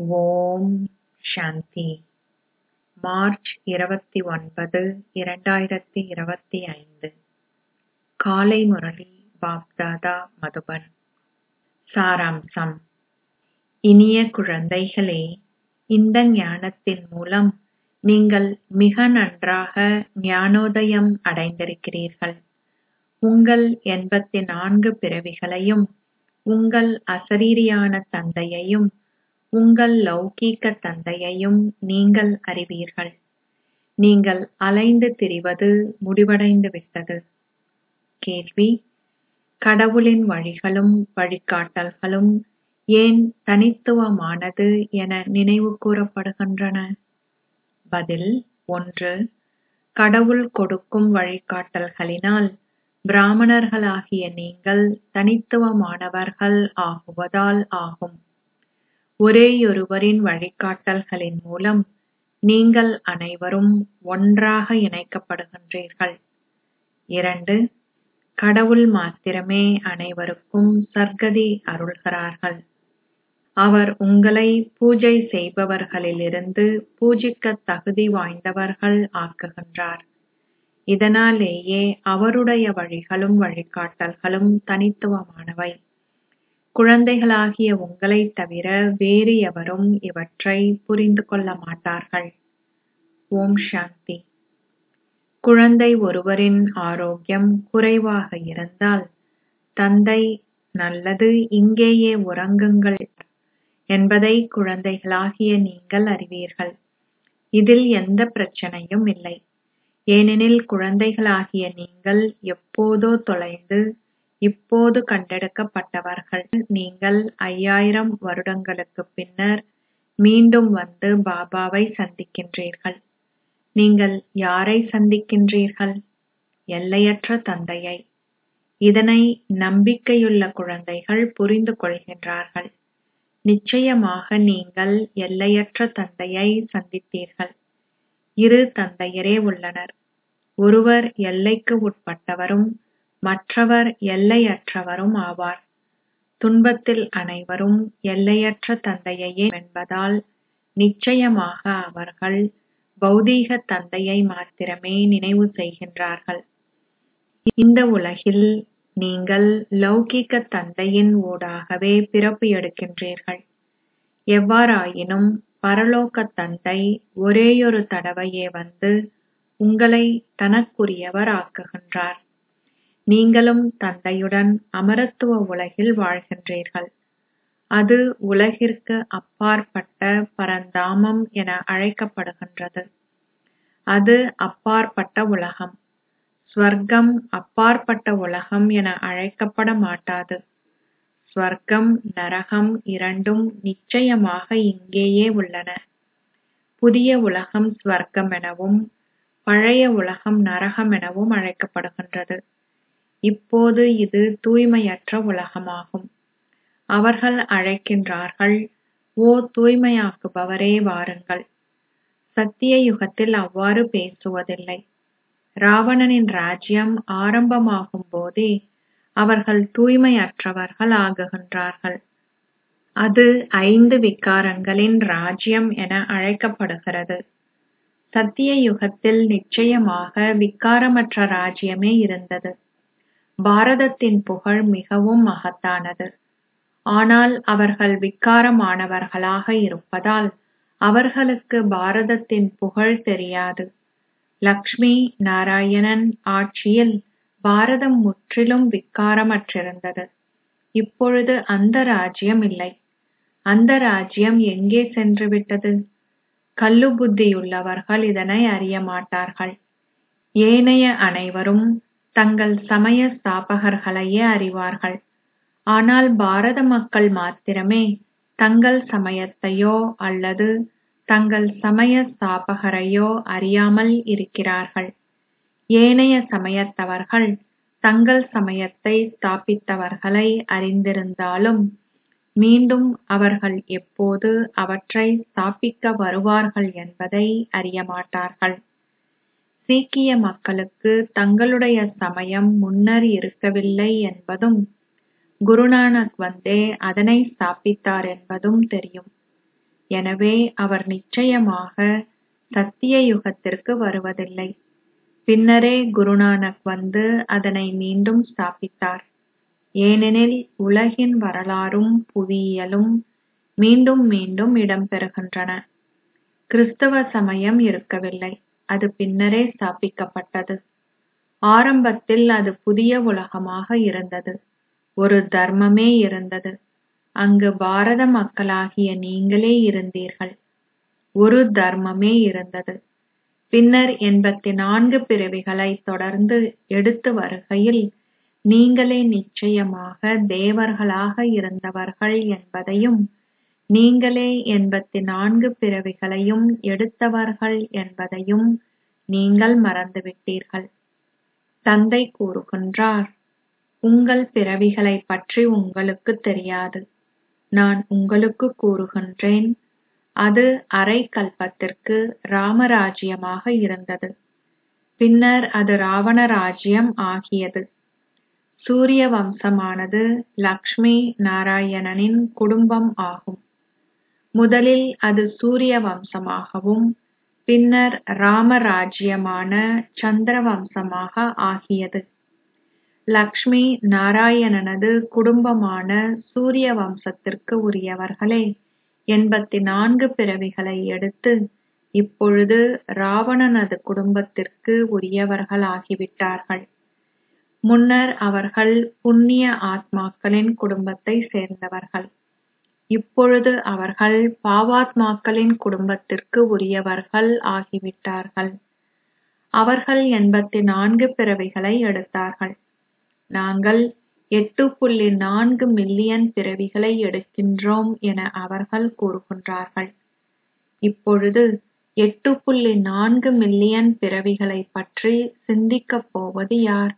ஓம் சாந்தி March இருபத்தி ஒன்பது இரண்டாயிரத்தி இருபத்தி ஐந்து காலை முரளி பாப்தாதா மதுபன் சாராம்சம் இனிய குழந்தைகளே இந்த ஞானத்தின் மூலம் நீங்கள் மிக நன்றாக ஞானோதயம் அடைந்திருக்கிறீர்கள் உங்கள் எண்பத்தி நான்கு பிறவிகளையும் உங்கள் அசரீரியான தந்தையையும் உங்கள் லௌகீக தந்தையையும் நீங்கள் அறிவீர்கள் நீங்கள் அலைந்து திரிவது முடிவடைந்து விட்டது கேள்வி கடவுளின் வழிகளும் வழிகாட்டல்களும் ஏன் தனித்துவமானது என நினைவு கூறப்படுகின்றன பதில் ஒன்று கடவுள் கொடுக்கும் வழிகாட்டல்களினால் பிராமணர்களாகிய நீங்கள் தனித்துவமானவர்கள் ஆகுவதால் ஆகும் ஒரேயொருவரின் வழிகாட்டல்களின் மூலம் நீங்கள் அனைவரும் ஒன்றாக இணைக்கப்படுகின்றீர்கள் இரண்டு கடவுள் மாத்திரமே அனைவருக்கும் சர்க்கதி அருள்கிறார்கள் அவர் உங்களை பூஜை செய்பவர்களிலிருந்து பூஜிக்கத் தகுதி வாய்ந்தவர்கள் ஆக்குகின்றார் இதனாலேயே அவருடைய வழிகளும் வழிகாட்டல்களும் தனித்துவமானவை குழந்தைகளாகிய உங்களைத் தவிர வேறு எவரும் இவற்றை புரிந்து கொள்ள மாட்டார்கள் ஓம் சாந்தி குழந்தை ஒருவரின் ஆரோக்கியம் குறைவாக இருந்தால் தந்தை நல்லது இங்கேயே உறங்குங்கள் என்பதை குழந்தைகளாகிய நீங்கள் அறிவீர்கள் இதில் எந்த பிரச்சனையும் இல்லை ஏனெனில் குழந்தைகளாகிய நீங்கள் எப்போதோ தொலைந்து இப்போது கண்டெடுக்கப்பட்டவர்கள் நீங்கள் ஐயாயிரம் வருடங்களுக்குப் பின்னர் மீண்டும் வந்து பாபாவை சந்திக்கின்றீர்கள் நீங்கள் யாரை சந்திக்கின்றீர்கள் எல்லையற்ற தந்தையை இதனை நம்பிக்கையுள்ள குழந்தைகள் புரிந்து கொள்கின்றார்கள் நிச்சயமாக நீங்கள் எல்லையற்ற தந்தையை சந்தித்தீர்கள் இரு தந்தையரே உள்ளனர் ஒருவர் எல்லைக்கு உட்பட்டவரும் மற்றவர் எல்லையற்றவரும் ஆவார் துன்பத்தில் அனைவரும் எல்லையற்ற தந்தையையே என்பதால் நிச்சயமாக அவர்கள் பௌதீக தந்தையை மாத்திரமே நினைவு செய்கின்றார்கள் இந்த உலகில் நீங்கள் லௌகிக தந்தையின் ஊடாகவே பிறப்பு எடுக்கின்றீர்கள் எவ்வாறாயினும் பரலோக தந்தை ஒரேயொரு தடவையே வந்து உங்களை தனக்குரியவர் ஆக்குகின்றார் நீங்களும் தந்தையுடன் அமரத்துவ உலகில் வாழ்கின்றீர்கள் அது உலகிற்கு அப்பாற்பட்ட பரந்தாமம் என அழைக்கப்படுகின்றது அது அப்பாற்பட்ட உலகம் ஸ்வர்க்கம் அப்பாற்பட்ட உலகம் என அழைக்கப்பட மாட்டாது ஸ்வர்க்கம் நரகம் இரண்டும் நிச்சயமாக இங்கேயே உள்ளன புதிய உலகம் ஸ்வர்க்கம் எனவும் பழைய உலகம் நரகம் எனவும் அழைக்கப்படுகின்றது இப்போது இது தூய்மையற்ற உலகமாகும் அவர்கள் அழைக்கின்றார்கள் ஓ தூய்மையாக்குபவரே வாருங்கள் சத்திய யுகத்தில் அவ்வாறு பேசுவதில்லை ராவணனின் ராஜ்யம் ஆரம்பமாகும் போதே அவர்கள் தூய்மையற்றவர்கள் ஆகுகின்றார்கள் அது ஐந்து விகாரங்களின் ராஜ்யம் என அழைக்கப்படுகிறது சத்திய யுகத்தில் நிச்சயமாக விகாரமற்ற ராஜ்யமே இருந்தது பாரதத்தின் புகழ் மிகவும் மகத்தானது ஆனால் அவர்கள் விகாரமானவர்களாக இருப்பதால் அவர்களுக்கு பாரதத்தின் புகழ் தெரியாது லக்ஷ்மி நாராயணன் ஆட்சியில் பாரதம் முற்றிலும் விக்காரமற்றிருந்தது இப்பொழுது அந்த ராஜ்யம் இல்லை அந்த ராஜ்யம் எங்கே சென்று விட்டது கல்லு புத்தியுள்ளவர்கள் இதனை அறிய மாட்டார்கள் ஏனைய அனைவரும் தங்கள் சமய ஸ்தாபகர்களையே அறிவார்கள் ஆனால் பாரத மக்கள் மாத்திரமே தங்கள் சமயத்தையோ அல்லது தங்கள் சமய ஸ்தாபகரையோ அறியாமல் இருக்கிறார்கள் ஏனைய சமயத்தவர்கள் தங்கள் சமயத்தை ஸ்தாபித்தவர்களை அறிந்திருந்தாலும் மீண்டும் அவர்கள் எப்போது அவற்றை ஸ்தாபிக்க வருவார்கள் என்பதை அறியமாட்டார்கள் சீக்கிய மக்களுக்கு தங்களுடைய சமயம் முன்னர் இருக்கவில்லை என்பதும் குருநானக் வந்தே அதனை ஸ்தாபித்தார் என்பதும் தெரியும் எனவே அவர் நிச்சயமாக சத்திய யுகத்திற்கு வருவதில்லை பின்னரே குருநானக் வந்து அதனை மீண்டும் ஸ்தாபித்தார் ஏனெனில் உலகின் வரலாறும் புவியியலும் மீண்டும் மீண்டும் இடம்பெறுகின்றன கிறிஸ்தவ சமயம் இருக்கவில்லை அது பின்னரே ஸ்தாபிக்கப்பட்டது ஆரம்பத்தில் அது புதிய உலகமாக இருந்தது ஒரு தர்மமே இருந்தது அங்கு பாரத மக்களாகிய நீங்களே இருந்தீர்கள் ஒரு தர்மமே இருந்தது பின்னர் எண்பத்தி நான்கு பிறவிகளை தொடர்ந்து எடுத்து வருகையில் நீங்களே நிச்சயமாக தேவர்களாக இருந்தவர்கள் என்பதையும் நீங்களே எண்பத்தி நான்கு பிறவிகளையும் எடுத்தவர்கள் என்பதையும் நீங்கள் மறந்துவிட்டீர்கள் தந்தை கூறுகின்றார் உங்கள் பிறவிகளைப் பற்றி உங்களுக்கு தெரியாது நான் உங்களுக்கு கூறுகின்றேன் அது அரை கல்பத்திற்கு ராமராஜ்யமாக இருந்தது பின்னர் அது ராவண ராஜ்யம் ஆகியது சூரிய வம்சமானது லக்ஷ்மி நாராயணனின் குடும்பம் ஆகும் முதலில் அது சூரிய வம்சமாகவும் பின்னர் ராமராஜ்யமான சந்திர வம்சமாக ஆகியது லக்ஷ்மி நாராயணனது குடும்பமான சூரிய வம்சத்திற்கு உரியவர்களே எண்பத்தி நான்கு பிறவிகளை எடுத்து இப்பொழுது ராவணனது குடும்பத்திற்கு உரியவர்களாகிவிட்டார்கள் முன்னர் அவர்கள் புண்ணிய ஆத்மாக்களின் குடும்பத்தை சேர்ந்தவர்கள் இப்பொழுது அவர்கள் பாவாத்மாக்களின் குடும்பத்திற்கு உரியவர்கள் ஆகிவிட்டார்கள் அவர்கள் எண்பத்தி நான்கு பிறவிகளை எடுத்தார்கள் நாங்கள் எட்டு புள்ளி நான்கு மில்லியன் பிறவிகளை எடுக்கின்றோம் என அவர்கள் கூறுகின்றார்கள் இப்பொழுது எட்டு புள்ளி நான்கு மில்லியன் பிறவிகளைப் பற்றி சிந்திக்கப் போவது யார்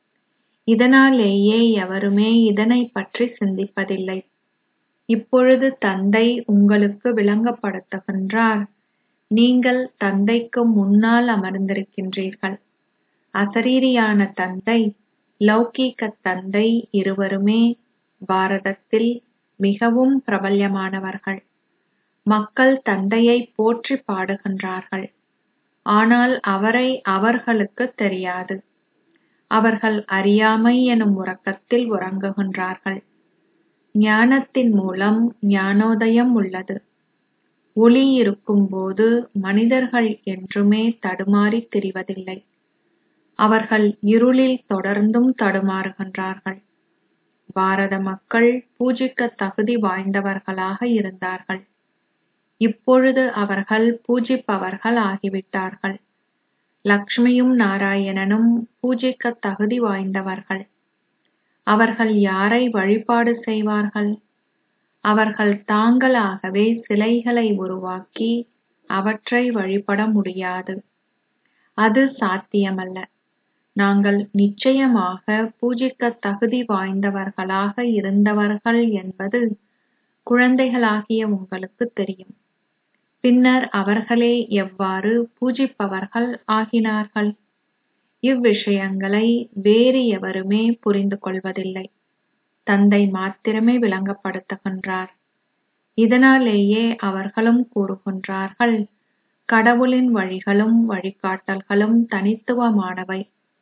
இதனாலேயே எவருமே இதனைப் பற்றி சிந்திப்பதில்லை இப்பொழுது தந்தை உங்களுக்கு விளங்கப்படுத்துகின்றார் நீங்கள் தந்தைக்கு முன்னால் அமர்ந்திருக்கின்றீர்கள் அசரீரியான தந்தை லௌகீக தந்தை இருவருமே பாரதத்தில் மிகவும் பிரபல்யமானவர்கள் மக்கள் தந்தையை போற்றி பாடுகின்றார்கள் ஆனால் அவரை அவர்களுக்கு தெரியாது அவர்கள் அறியாமை எனும் உறக்கத்தில் உறங்குகின்றார்கள் ஞானத்தின் மூலம் ஞானோதயம் உள்ளது ஒளி இருக்கும்போது மனிதர்கள் என்றுமே தடுமாறித் திரிவதில்லை அவர்கள் இருளில் தொடர்ந்தும் தடுமாறுகின்றார்கள் பாரத மக்கள் பூஜிக்க தகுதி வாய்ந்தவர்களாக இருந்தார்கள் இப்பொழுது அவர்கள் பூஜிப்பவர்கள் ஆகிவிட்டார்கள் லக்ஷ்மியும் நாராயணனும் பூஜிக்க தகுதி வாய்ந்தவர்கள் அவர்கள் யாரை வழிபாடு செய்வார்கள் அவர்கள் தாங்களாகவே சிலைகளை உருவாக்கி அவற்றை வழிபட முடியாது அது சாத்தியமல்ல நாங்கள் நிச்சயமாக பூஜிக்க தகுதி வாய்ந்தவர்களாக இருந்தவர்கள் என்பது குழந்தைகளாகிய உங்களுக்கு தெரியும் பின்னர் அவர்களே எவ்வாறு பூஜிப்பவர்கள் ஆகினார்கள் இவ்விஷயங்களை வேறு எவருமே புரிந்து கொள்வதில்லை தந்தை மாத்திரமே விளங்கப்படுத்துகின்றார் இதனாலேயே அவர்களும் கூறுகின்றார்கள் கடவுளின் வழிகளும் வழிகாட்டல்களும் தனித்துவமானவை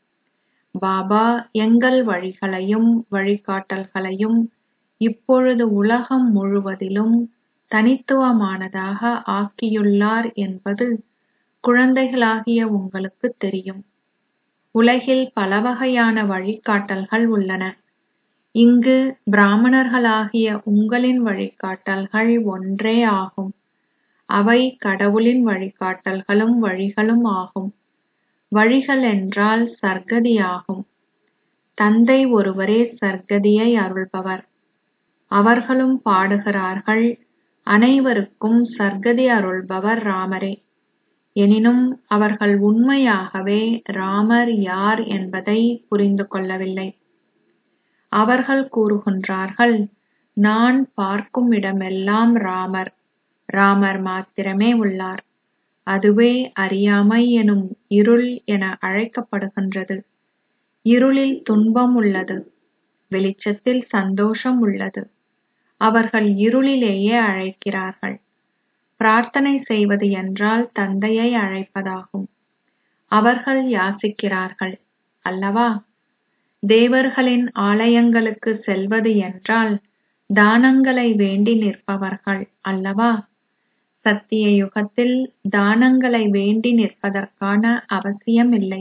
பாபா எங்கள் வழிகளையும் வழிகாட்டல்களையும் இப்பொழுது உலகம் முழுவதிலும் தனித்துவமானதாக ஆக்கியுள்ளார் என்பது குழந்தைகளாகிய உங்களுக்கு தெரியும் உலகில் பலவகையான வழிகாட்டல்கள் உள்ளன இங்கு பிராமணர்களாகிய உங்களின் வழிகாட்டல்கள் ஒன்றே ஆகும் அவை கடவுளின் வழிகாட்டல்களும் வழிகளும் ஆகும் வழிகள் என்றால் சர்க்கதியாகும் தந்தை ஒருவரே சர்க்கதியை அருள்பவர் அவர்களும் பாடுகிறார்கள் அனைவருக்கும் சர்க்கதி அருள்பவர் ராமரே எனினும் அவர்கள் உண்மையாகவே ராமர் யார் என்பதை புரிந்து கொள்ளவில்லை அவர்கள் கூறுகின்றார்கள் நான் பார்க்கும் இடமெல்லாம் ராமர் ராமர் மாத்திரமே உள்ளார் அதுவே அறியாமை எனும் இருள் என அழைக்கப்படுகின்றது இருளில் துன்பம் உள்ளது வெளிச்சத்தில் சந்தோஷம் உள்ளது அவர்கள் இருளிலேயே அழைக்கிறார்கள் பிரார்த்தனை செய்வது என்றால் தந்தையை அழைப்பதாகும் அவர்கள் யாசிக்கிறார்கள் அல்லவா தேவர்களின் ஆலயங்களுக்கு செல்வது என்றால் தானங்களை வேண்டி நிற்பவர்கள் அல்லவா சத்திய யுகத்தில் தானங்களை வேண்டி நிற்பதற்கான அவசியமில்லை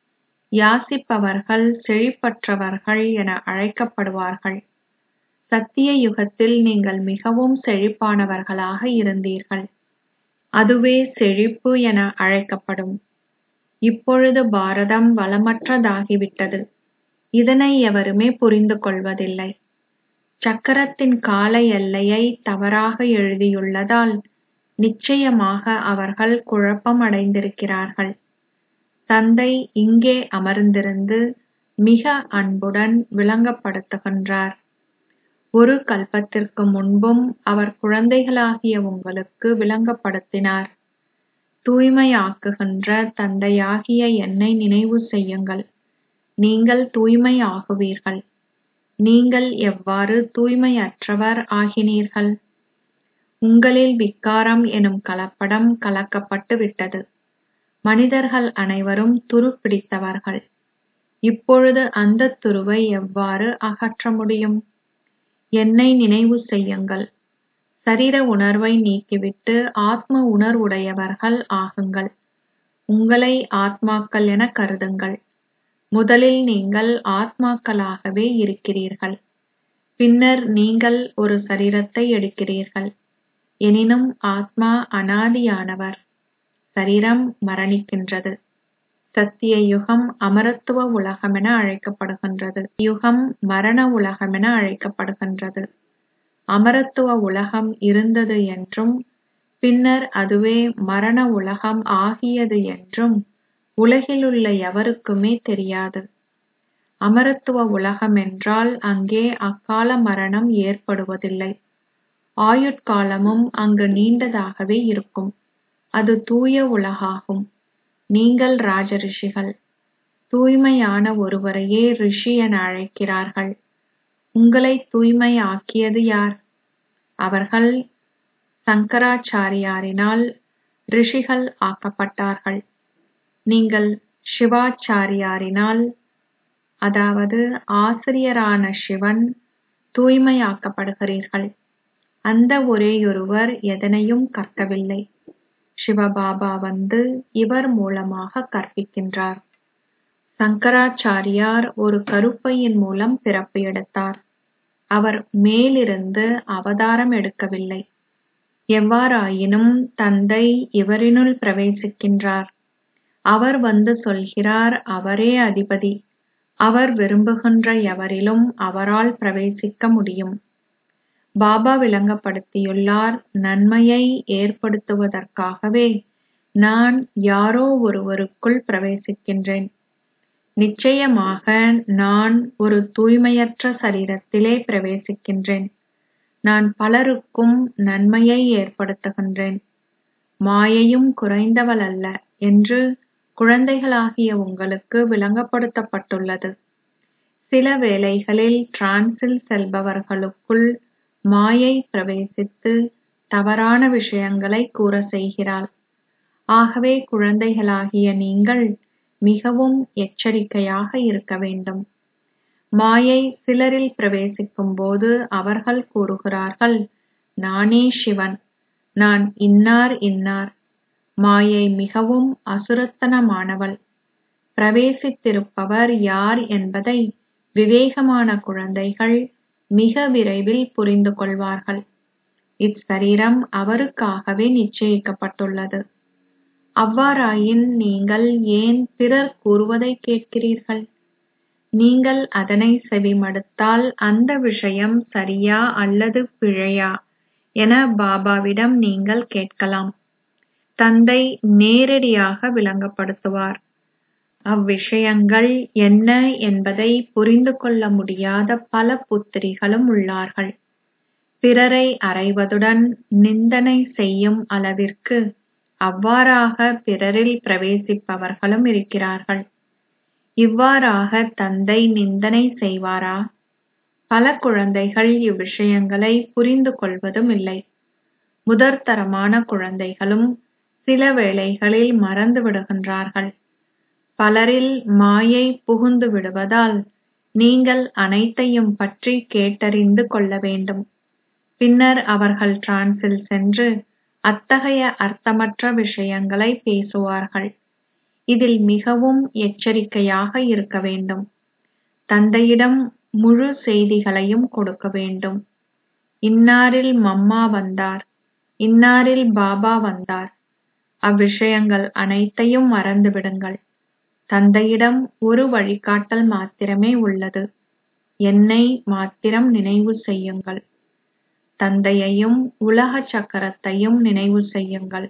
யாசிப்பவர்கள் செழிப்பற்றவர்கள் என அழைக்கப்படுவார்கள் சத்திய யுகத்தில் நீங்கள் மிகவும் செழிப்பானவர்களாக இருந்தீர்கள் அதுவே செழிப்பு என அழைக்கப்படும் இப்பொழுது பாரதம் வளமற்றதாகிவிட்டது இதனை எவருமே புரிந்து கொள்வதில்லை சக்கரத்தின் கால எல்லையை தவறாக எழுதியுள்ளதால் நிச்சயமாக அவர்கள் குழப்பம் அடைந்திருக்கிறார்கள் தந்தை இங்கே அமர்ந்திருந்து மிக அன்புடன் விளங்கப்படுத்துகின்றார் ஒரு கல்பத்திற்கு முன்பும் அவர் குழந்தைகளாகிய உங்களுக்கு விளங்கப்படுத்தினார் தூய்மையாக்குகின்ற தந்தையாகிய என்னை நினைவு செய்யுங்கள் நீங்கள் தூய்மை ஆகுவீர்கள் நீங்கள் எவ்வாறு தூய்மையற்றவர் ஆகினீர்கள் உங்களில் விக்காரம் எனும் கலப்படம் கலக்கப்பட்டு விட்டது மனிதர்கள் அனைவரும் துரு பிடித்தவர்கள் இப்பொழுது அந்த துருவை எவ்வாறு அகற்ற முடியும் என்னை நினைவு செய்யுங்கள் சரீர உணர்வை நீக்கிவிட்டு ஆத்ம உணர்வுடையவர்கள் ஆகுங்கள் உங்களை ஆத்மாக்கள் என கருதுங்கள் முதலில் நீங்கள் ஆத்மாக்களாகவே இருக்கிறீர்கள் பின்னர் நீங்கள் ஒரு சரீரத்தை எடுக்கிறீர்கள் எனினும் ஆத்மா அனாதியானவர் சரீரம் மரணிக்கின்றது சத்திய யுகம் அமரத்துவ உலகமென அழைக்கப்படுகின்றது யுகம் மரண உலகமென அழைக்கப்படுகின்றது அமரத்துவ உலகம் இருந்தது என்றும் பின்னர் அதுவே மரண உலகம் ஆகியது என்றும் உலகிலுள்ள எவருக்குமே தெரியாது அமரத்துவ உலகம் என்றால் அங்கே அக்கால மரணம் ஏற்படுவதில்லை ஆயுட்காலமும் அங்கு நீண்டதாகவே இருக்கும் அது தூய உலகாகும் நீங்கள் ராஜரிஷிகள் தூய்மையான ஒருவரையே ரிஷி என அழைக்கிறார்கள் உங்களை தூய்மை ஆக்கியது யார் அவர்கள் சங்கராச்சாரியாரினால் ரிஷிகள் ஆக்கப்பட்டார்கள் நீங்கள் சிவாச்சாரியாரினால் அதாவது ஆசிரியரான சிவன் தூய்மையாக்கப்படுகிறீர்கள் அந்த ஒரேயொருவர் எதனையும் கற்கவில்லை சிவபாபா வந்து இவர் மூலமாக கற்பிக்கின்றார் சங்கராச்சாரியார் ஒரு கருப்பையின் மூலம் பிறப்பு எடுத்தார் அவர் மேலிருந்து அவதாரம் எடுக்கவில்லை எவ்வாறாயினும் தந்தை இவரினுள் பிரவேசிக்கின்றார் அவர் வந்து சொல்கிறார் அவரே அதிபதி அவர் விரும்புகின்ற எவரிலும் அவரால் பிரவேசிக்க முடியும் பாபா விளங்கப்படுத்தியுள்ளார் நன்மையை ஏற்படுத்துவதற்காகவே நான் யாரோ ஒருவருக்குள் பிரவேசிக்கின்றேன் நிச்சயமாக நான் ஒரு தூய்மையற்ற சரீரத்திலே பிரவேசிக்கின்றேன் நான் பலருக்கும் நன்மையை ஏற்படுத்துகின்றேன் மாயையும் குறைந்தவள் அல்ல என்று குழந்தைகளாகிய உங்களுக்கு விளங்கப்படுத்தப்பட்டுள்ளது சில வேளைகளில் டிரான்ஸில் செல்பவர்களுக்குள் மாயை பிரவேசித்து தவறான விஷயங்களை கூற செய்கிறாள் ஆகவே குழந்தைகளாகிய நீங்கள் மிகவும் எச்சரிக்கையாக இருக்க வேண்டும் மாயை சிலரில் பிரவேசிக்கும் போது அவர்கள் கூறுகிறார்கள் நானே சிவன் நான் இன்னார் இன்னார் மாயை மிகவும் அசுரத்தனமானவள் பிரவேசித்திருப்பவர் யார் என்பதை விவேகமான குழந்தைகள் மிக விரைவில் புரிந்து கொள்வார்கள் இச்சரீரம் அவருக்காகவே நிச்சயிக்கப்பட்டுள்ளது அவ்வாறாயின் நீங்கள் ஏன் பிறர் கூறுவதை கேட்கிறீர்கள் நீங்கள் அதனை செவிமடுத்தால் அந்த விஷயம் சரியா அல்லது பிழையா என பாபாவிடம் நீங்கள் கேட்கலாம் தந்தை நேரடியாக விளங்கப்படுத்துவார் அவ்விஷயங்கள் என்ன என்பதை புரிந்து கொள்ள முடியாத பல புத்திரிகளும் உள்ளார்கள் பிறரை அறைவதுடன் நிந்தனை செய்யும் அளவிற்கு அவ்வாறாக பிறரில் பிரவேசிப்பவர்களும் இருக்கிறார்கள் இவ்வாறாக தந்தை நிந்தனை செய்வாரா பல குழந்தைகள் இவ்விஷயங்களை புரிந்து கொள்வதும் இல்லை முதற்தரமான குழந்தைகளும் சில வேளைகளில் மறந்து விடுகின்றார்கள் பலரில் மாயை புகுந்து விடுவதால் நீங்கள் அனைத்தையும் பற்றி கேட்டறிந்து கொள்ள வேண்டும் பின்னர் அவர்கள் டிரான்ஸில் சென்று அத்தகைய அர்த்தமற்ற விஷயங்களை பேசுவார்கள் இதில் மிகவும் எச்சரிக்கையாக இருக்க வேண்டும் தந்தையிடம் முழு செய்திகளையும் கொடுக்க வேண்டும் இன்னாரில் மம்மா வந்தார் இன்னாரில் பாபா வந்தார் அவ்விஷயங்கள் அனைத்தையும் மறந்துவிடுங்கள் தந்தையிடம் ஒரு வழிகாட்டல் மாத்திரமே உள்ளது என்னை மாத்திரம் நினைவு செய்யுங்கள் தந்தையையும் உலக சக்கரத்தையும் நினைவு செய்யுங்கள்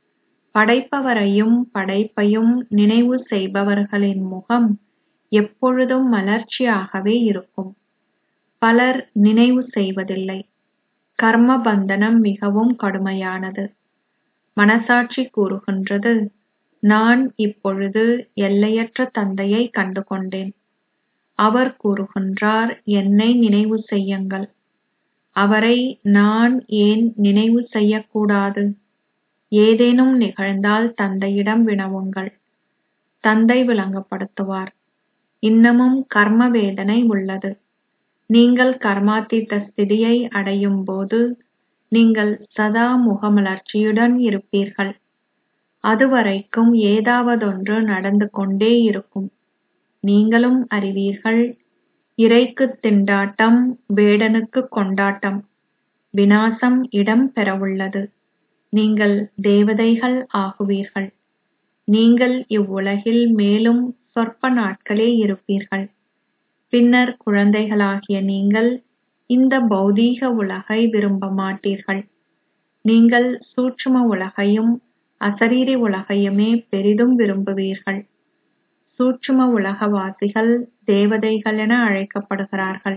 படைப்பவரையும் படைப்பையும் நினைவு செய்பவர்களின் முகம் எப்பொழுதும் மலர்ச்சியாகவே இருக்கும் பலர் நினைவு செய்வதில்லை கர்ம பந்தனம் மிகவும் கடுமையானது மனசாட்சி கூறுகின்றது நான் இப்பொழுது எல்லையற்ற தந்தையை கண்டு கொண்டேன் அவர் கூறுகின்றார் என்னை நினைவு செய்யுங்கள் அவரை நான் ஏன் நினைவு செய்யக்கூடாது ஏதேனும் நிகழ்ந்தால் தந்தையிடம் வினவுங்கள் தந்தை விளங்கப்படுத்துவார் இன்னமும் கர்ம வேதனை உள்ளது நீங்கள் கர்மாத்தீத ஸ்திதியை அடையும் போது நீங்கள் சதா முகமலர்ச்சியுடன் இருப்பீர்கள் அதுவரைக்கும் ஏதாவதொன்று நடந்து கொண்டே இருக்கும் நீங்களும் அறிவீர்கள் இறைக்கு திண்டாட்டம் வேடனுக்கு கொண்டாட்டம் வினாசம் இடம் பெறவுள்ளது நீங்கள் தேவதைகள் ஆகுவீர்கள் நீங்கள் இவ்வுலகில் மேலும் சொற்ப நாட்களே இருப்பீர்கள் பின்னர் குழந்தைகளாகிய நீங்கள் இந்த பௌதீக உலகை விரும்ப மாட்டீர்கள் நீங்கள் சூட்சும உலகையும் அசரீரி உலகையுமே பெரிதும் விரும்புவீர்கள் சூட்சும உலகவாசிகள் தேவதைகள் என அழைக்கப்படுகிறார்கள்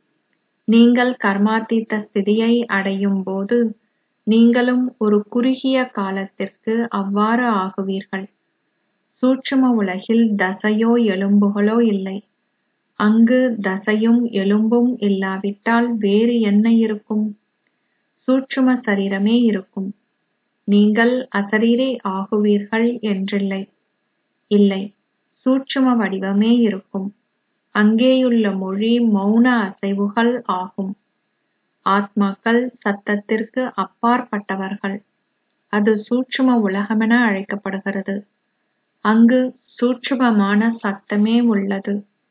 நீங்கள் கர்மாத்தீத்த ஸ்திதியை அடையும் போது நீங்களும் ஒரு குறுகிய காலத்திற்கு அவ்வாறு ஆகுவீர்கள் சூட்சும உலகில் தசையோ எலும்புகளோ இல்லை அங்கு தசையும் எலும்பும் இல்லாவிட்டால் வேறு என்ன இருக்கும் சூட்சும சரீரமே இருக்கும் நீங்கள் அசரீரே ஆகுவீர்கள் என்றில்லை இல்லை சூட்சும வடிவமே இருக்கும் அங்கேயுள்ள மொழி மௌன அசைவுகள் ஆகும் ஆத்மாக்கள் சத்தத்திற்கு அப்பாற்பட்டவர்கள் அது சூட்சும உலகமென அழைக்கப்படுகிறது அங்கு சூட்சுமமான சத்தமே உள்ளது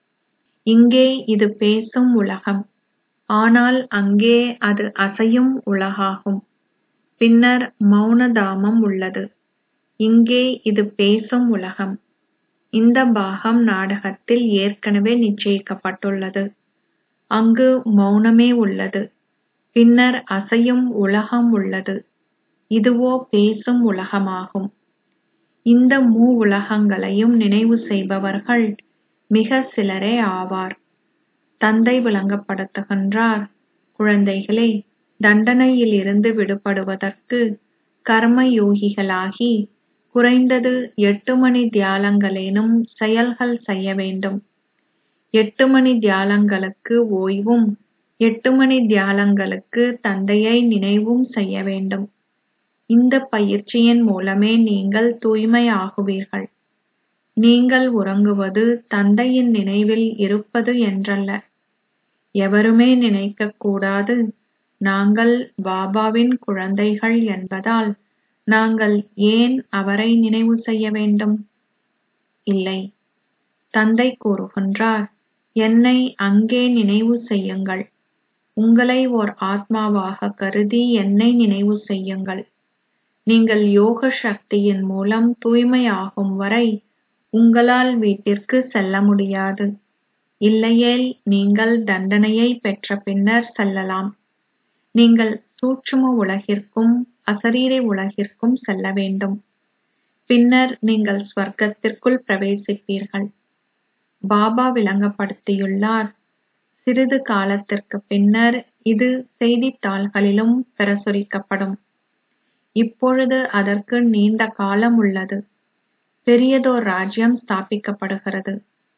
இங்கே இது பேசும் உலகம் ஆனால் அங்கே அது அசையும் உலகாகும் பின்னர் மௌனதாமம் உள்ளது இங்கே இது பேசும் உலகம் இந்த பாகம் நாடகத்தில் ஏற்கனவே நிச்சயிக்கப்பட்டுள்ளது அங்கு மௌனமே உள்ளது பின்னர் அசையும் உலகம் உள்ளது இதுவோ பேசும் உலகமாகும் இந்த மூ உலகங்களையும் நினைவு செய்பவர்கள் மிக சிலரே ஆவார் தந்தை விளங்கப்படுத்துகின்றார் குழந்தைகளே தண்டனையிலிருந்து விடுபடுவதற்கு கர்ம யோகிகளாகி குறைந்தது எட்டு மணி தியாலங்களேனும் செயல்கள் செய்ய வேண்டும் எட்டு மணி தியாலங்களுக்கு ஓய்வும் எட்டு மணி தியாலங்களுக்கு தந்தையை நினைவும் செய்ய வேண்டும் இந்த பயிற்சியின் மூலமே நீங்கள் தூய்மை ஆகுவீர்கள் நீங்கள் உறங்குவது தந்தையின் நினைவில் இருப்பது என்றல்ல எவருமே நினைக்கக் கூடாது நாங்கள் பாபாவின் குழந்தைகள் என்பதால் நாங்கள் ஏன் அவரை நினைவு செய்ய வேண்டும் இல்லை தந்தை கூறுகின்றார் என்னை அங்கே நினைவு செய்யுங்கள் உங்களை ஓர் ஆத்மாவாக கருதி என்னை நினைவு செய்யுங்கள் நீங்கள் யோக சக்தியின் மூலம் தூய்மையாகும் வரை உங்களால் வீட்டிற்கு செல்ல முடியாது இல்லையேல் நீங்கள் தண்டனையை பெற்ற பின்னர் செல்லலாம் நீங்கள் சூட்சும உலகிற்கும் அசரீரி உலகிற்கும் செல்ல வேண்டும் பின்னர் நீங்கள் ஸ்வர்க்கத்திற்குள் பிரவேசிப்பீர்கள் பாபா விளங்கப்படுத்தியுள்ளார் சிறிது காலத்திற்கு பின்னர் இது செய்தித்தாள்களிலும் பிரசுரிக்கப்படும் இப்பொழுது அதற்கு நீண்ட காலம் உள்ளது பெரியதோர் ராஜ்யம் ஸ்தாபிக்கப்படுகிறது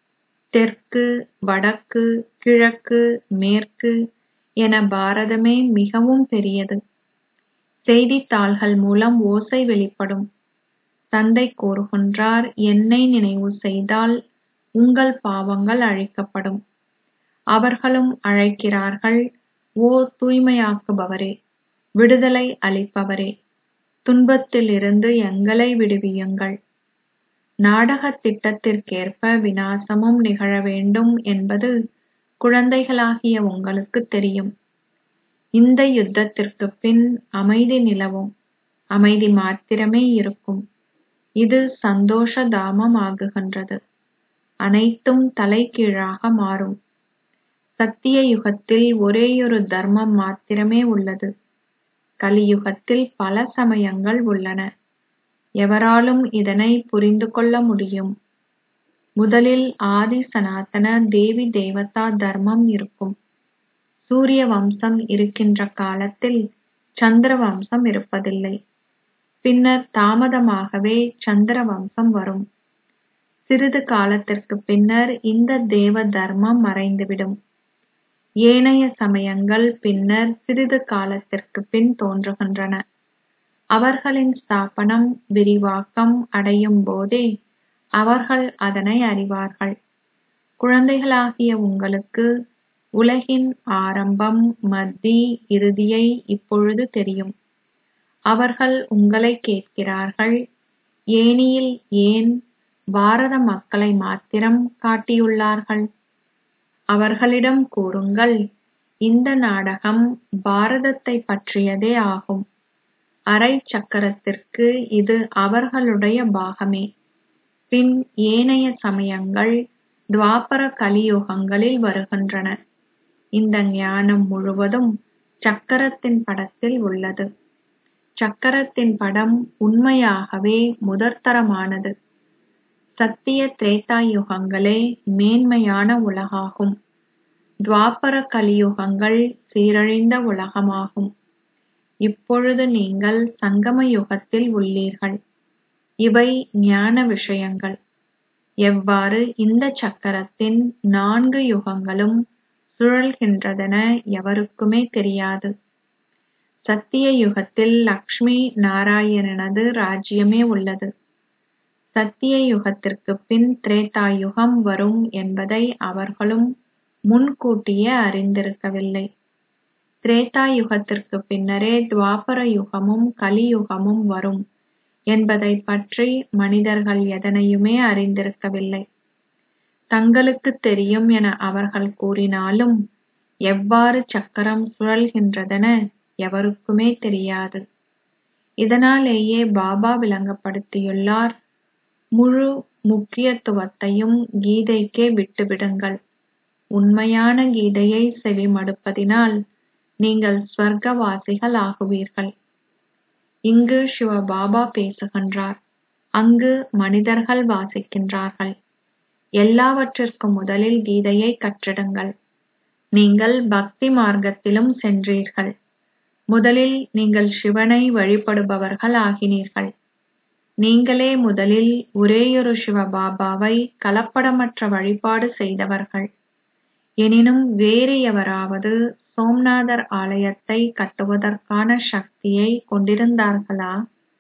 தெற்கு வடக்கு கிழக்கு மேற்கு என பாரதமே மிகவும் பெரியது செய்தித்தாள்கள் மூலம் ஓசை வெளிப்படும் தந்தை கூறுகின்றார் என்னை நினைவு செய்தால் உங்கள் பாவங்கள் அழிக்கப்படும் அவர்களும் அழைக்கிறார்கள் ஓ தூய்மையாக்குபவரே விடுதலை அளிப்பவரே துன்பத்திலிருந்து எங்களை விடுவியுங்கள் நாடகத் திட்டத்திற்கேற்ப விநாசமும் நிகழ வேண்டும் என்பது குழந்தைகளாகிய உங்களுக்குத் தெரியும் இந்த யுத்தத்திற்குப் பின் அமைதி நிலவும் அமைதி மாத்திரமே இருக்கும் இது சந்தோஷ தாமம் ஆகுகின்றது அனைத்தும் தலைகீழாக மாறும் சத்திய யுகத்தில் ஒரேயொரு தர்மம் மாத்திரமே உள்ளது கலியுகத்தில் பல சமயங்கள் உள்ளன எவராலும் இதனை புரிந்து கொள்ள முடியும் முதலில் ஆதி சனாதன தேவி தேவதா தர்மம் இருக்கும் சூரிய வம்சம் இருக்கின்ற காலத்தில் சந்திர வம்சம் இருப்பதில்லை பின்னர் தாமதமாகவே சந்திர வம்சம் வரும் சிறிது காலத்திற்கு பின்னர் இந்த தேவ தர்மம் மறைந்துவிடும் ஏனைய சமயங்கள் பின்னர் சிறிது காலத்திற்கு பின் தோன்றுகின்றன அவர்களின் ஸ்தாபனம் விரிவாக்கம் அடையும் போதே அவர்கள் அதனை அறிவார்கள் குழந்தைகளாகிய உங்களுக்கு உலகின் ஆரம்பம் மத்தி இறுதியை இப்பொழுது தெரியும் அவர்கள் உங்களை கேட்கிறார்கள் ஏனியில் ஏன் பாரத மக்களை மாத்திரம் காட்டியுள்ளார்கள் அவர்களிடம் கூறுங்கள் இந்த நாடகம் பாரதத்தை பற்றியதே ஆகும் அரை சக்கரத்திற்கு இது அவர்களுடைய பாகமே பின் ஏனைய சமயங்கள் துவாபர கலியுகங்களில் வருகின்றன இந்த ஞானம் முழுவதும் சக்கரத்தின் படத்தில் உள்ளது சக்கரத்தின் படம் உண்மையாகவே முதற்தரமானது சத்திய திரேதா யுகங்களே மேன்மையான உலகாகும் துவாபர கலியுகங்கள் சீரழிந்த உலகமாகும் இப்பொழுது நீங்கள் சங்கம யுகத்தில் உள்ளீர்கள் இவை ஞான விஷயங்கள் எவ்வாறு இந்த சக்கரத்தின் நான்கு யுகங்களும் சுழல்கின்றதென எவருக்குமே தெரியாது சத்திய யுகத்தில் லக்ஷ்மி நாராயணனது ராஜ்யமே உள்ளது சத்திய யுகத்திற்கு பின் திரேதா யுகம் வரும் என்பதை அவர்களும் முன்கூட்டியே அறிந்திருக்கவில்லை திரேதா யுகத்திற்கு பின்னரே துவாபர யுகமும் கலியுகமும் வரும் என்பதை பற்றி மனிதர்கள் எதனையுமே அறிந்திருக்கவில்லை தங்களுக்கு தெரியும் என அவர்கள் கூறினாலும் எவ்வாறு சக்கரம் சுழல்கின்றதென எவருக்குமே தெரியாது இதனாலேயே பாபா விளங்கப்படுத்தியுள்ளார் முழு முக்கியத்துவத்தையும் கீதைக்கே விட்டுவிடுங்கள் உண்மையான கீதையை செவிமடுப்பதினால் நீங்கள் ஸ்வர்க்கவாசிகள் ஆகுவீர்கள் இங்கு சிவபாபா பேசுகின்றார் அங்கு மனிதர்கள் வாசிக்கின்றார்கள் எல்லாவற்றிற்கும் முதலில் கீதையை கற்றிடுங்கள் நீங்கள் பக்தி மார்க்கத்திலும் சென்றீர்கள் முதலில் நீங்கள் சிவனை வழிபடுபவர்கள் ஆகினீர்கள் நீங்களே முதலில் ஒரேயொரு சிவபாபாவை கலப்படமற்ற வழிபாடு செய்தவர்கள் எனினும் வேறு எவராவது சோம்நாதர் ஆலயத்தை கட்டுவதற்கான சக்தியை கொண்டிருந்தார்களா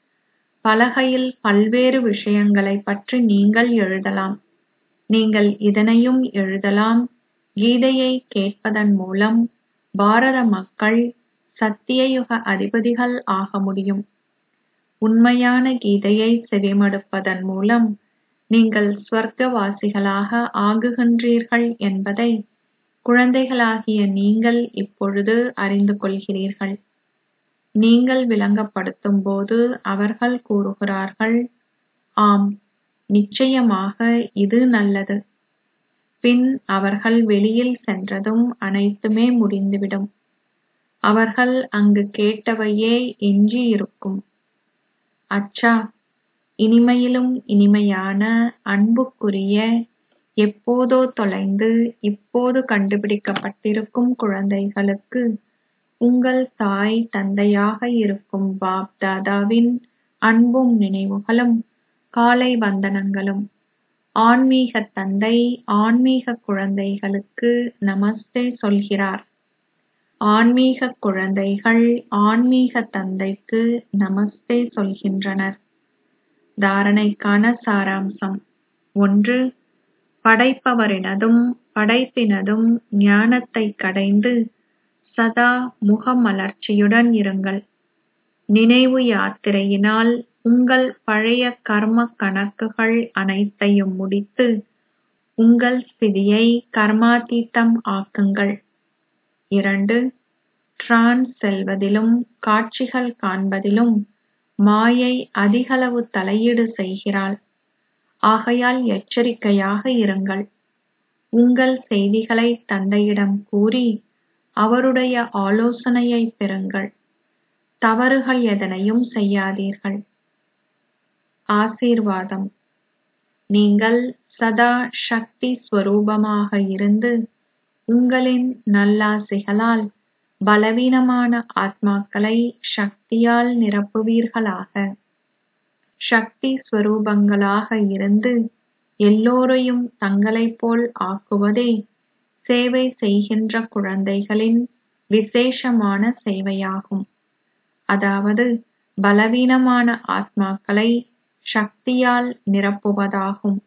பலகையில் பல்வேறு விஷயங்களைப் பற்றி நீங்கள் எழுதலாம் நீங்கள் இதனையும் எழுதலாம் கீதையை கேட்பதன் மூலம் பாரத மக்கள் சத்தியயுக அதிபதிகள் ஆக முடியும் உண்மையான கீதையை செவிமடுப்பதன் மூலம் நீங்கள் ஸ்வர்க்கவாசிகளாக ஆகுகின்றீர்கள் என்பதை குழந்தைகளாகிய நீங்கள் இப்பொழுது அறிந்து கொள்கிறீர்கள் நீங்கள் விளங்கப்படுத்தும் போது அவர்கள் கூறுகிறார்கள் ஆம் நிச்சயமாக இது நல்லது பின் அவர்கள் வெளியில் சென்றதும் அனைத்துமே முடிந்துவிடும் அவர்கள் அங்கு கேட்டவையே எஞ்சியிருக்கும் அச்சா இனிமையிலும் இனிமையான அன்புக்குரிய எப்போதோ தொலைந்து இப்போது கண்டுபிடிக்கப்பட்டிருக்கும் குழந்தைகளுக்கு உங்கள் தாய் தந்தையாக இருக்கும் பாப் தாதாவின் அன்பும் நினைவுகளும் காலை வந்தனங்களும் ஆன்மீக தந்தை ஆன்மீக குழந்தைகளுக்கு நமஸ்தே சொல்கிறார் ஆன்மீக குழந்தைகள் ஆன்மீக தந்தைக்கு நமஸ்தே சொல்கின்றனர் தாரணைக்கான சாராம்சம் ஒன்று படைப்பவரினதும் படைப்பினதும் ஞானத்தை கடைந்து சதா முகமலர்ச்சியுடன் இருங்கள் நினைவு யாத்திரையினால் உங்கள் பழைய கர்ம கணக்குகள் அனைத்தையும் முடித்து உங்கள் ஸ்திதியை கர்மாதீதம் ஆக்குங்கள் இரண்டு டிரான்ஸ் செல்வதிலும் காட்சிகள் காண்பதிலும் மாயை அதிகளவு தலையீடு செய்கிறாள் ஆகையால் எச்சரிக்கையாக இருங்கள் உங்கள் செய்திகளை தந்தையிடம் கூறி அவருடைய ஆலோசனையை பெறுங்கள் தவறுகள் எதனையும் செய்யாதீர்கள் ஆசீர்வாதம் நீங்கள் சதா சக்தி ஸ்வரூபமாக இருந்து உங்களின் நல்லாசிகளால் பலவீனமான ஆத்மாக்களை சக்தியால் நிரப்புவீர்களாக சக்தி ஸ்வரூபங்களாக இருந்து எல்லோரையும் தங்களைப் போல் ஆக்குவதே சேவை செய்கின்ற குழந்தைகளின் விசேஷமான சேவையாகும் அதாவது பலவீனமான ஆத்மாக்களை சக்தியால் நிரப்புவதாகும்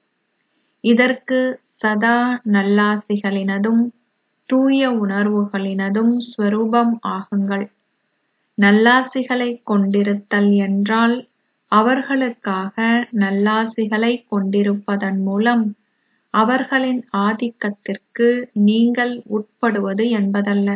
இதற்கு சதா நல்லாசிகளினதும் தூய உணர்வுகளினதும் ஸ்வரூபம் ஆகுங்கள் நல்லாசிகளைக் கொண்டிருத்தல் என்றால் அவர்களுக்காக நல்லாசிகளைக் கொண்டிருப்பதன் மூலம் அவர்களின் ஆதிக்கத்திற்கு நீங்கள் உட்படுவது என்பதல்ல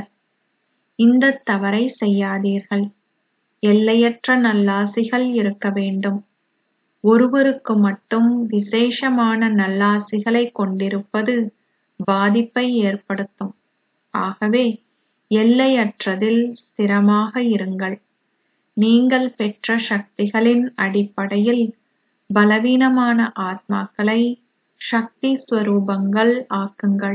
இந்தத் தவறை செய்யாதீர்கள் எல்லையற்ற நல்லாசிகள் இருக்க வேண்டும் ஒருவருக்கு மட்டும் விசேஷமான நல்லாசிகளைக் கொண்டிருப்பது பாதிப்பை ஏற்படுத்தும் ஆகவே எல்லையற்றதில் ஸ்திரமாக இருங்கள் நீங்கள் பெற்ற சக்திகளின் அடிப்படையில் பலவீனமான ஆத்மாக்களை சக்தி ஸ்வரூபங்கள் ஆக்குங்கள்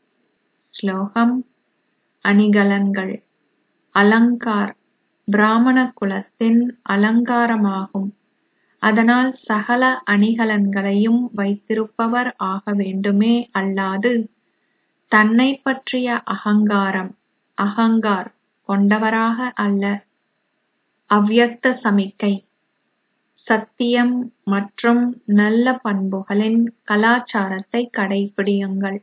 ஸ்லோகம் அணிகலன்கள் அலங்கார் பிராமண குலத்தின் அலங்காரமாகும் அதனால் சகல அணிகலன்களையும் வைத்திருப்பவர் ஆக வேண்டுமே அல்லாது தன்னைப் பற்றிய அகங்காரம் அகங்கார் கொண்டவராக அல்ல அவ்யக்த சமிக்கை சத்தியம் மற்றும் நல்ல பண்புகளின் கலாச்சாரத்தை கடைபிடியுங்கள்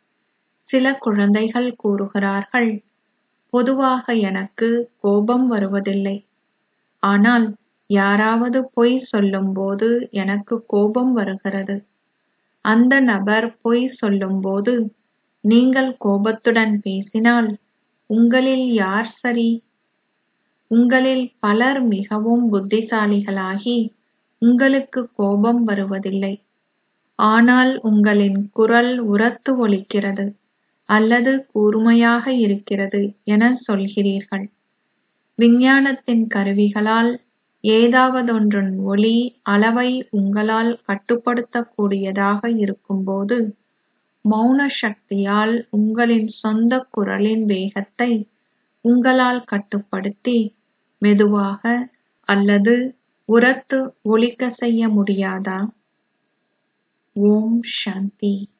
சில குழந்தைகள் கூறுகிறார்கள் பொதுவாக எனக்கு கோபம் வருவதில்லை ஆனால் யாராவது பொய் சொல்லும்போது எனக்கு கோபம் வருகிறது அந்த நபர் பொய் சொல்லும்போது நீங்கள் கோபத்துடன் பேசினால் உங்களில் யார் சரி உங்களில் பலர் மிகவும் புத்திசாலிகளாகி உங்களுக்கு கோபம் வருவதில்லை ஆனால் உங்களின் குரல் உரத்து ஒலிக்கிறது அல்லது கூர்மையாக இருக்கிறது என சொல்கிறீர்கள் விஞ்ஞானத்தின் கருவிகளால் ஏதாவதொன்றின் ஒலி அளவை உங்களால் கட்டுப்படுத்தக்கூடியதாக இருக்கும்போது மௌன சக்தியால் உங்களின் சொந்த குரலின் வேகத்தை உங்களால் கட்டுப்படுத்தி மெதுவாக அல்லது உரத்து ஒலிக்க செய்ய முடியாதா ஓம் சாந்தி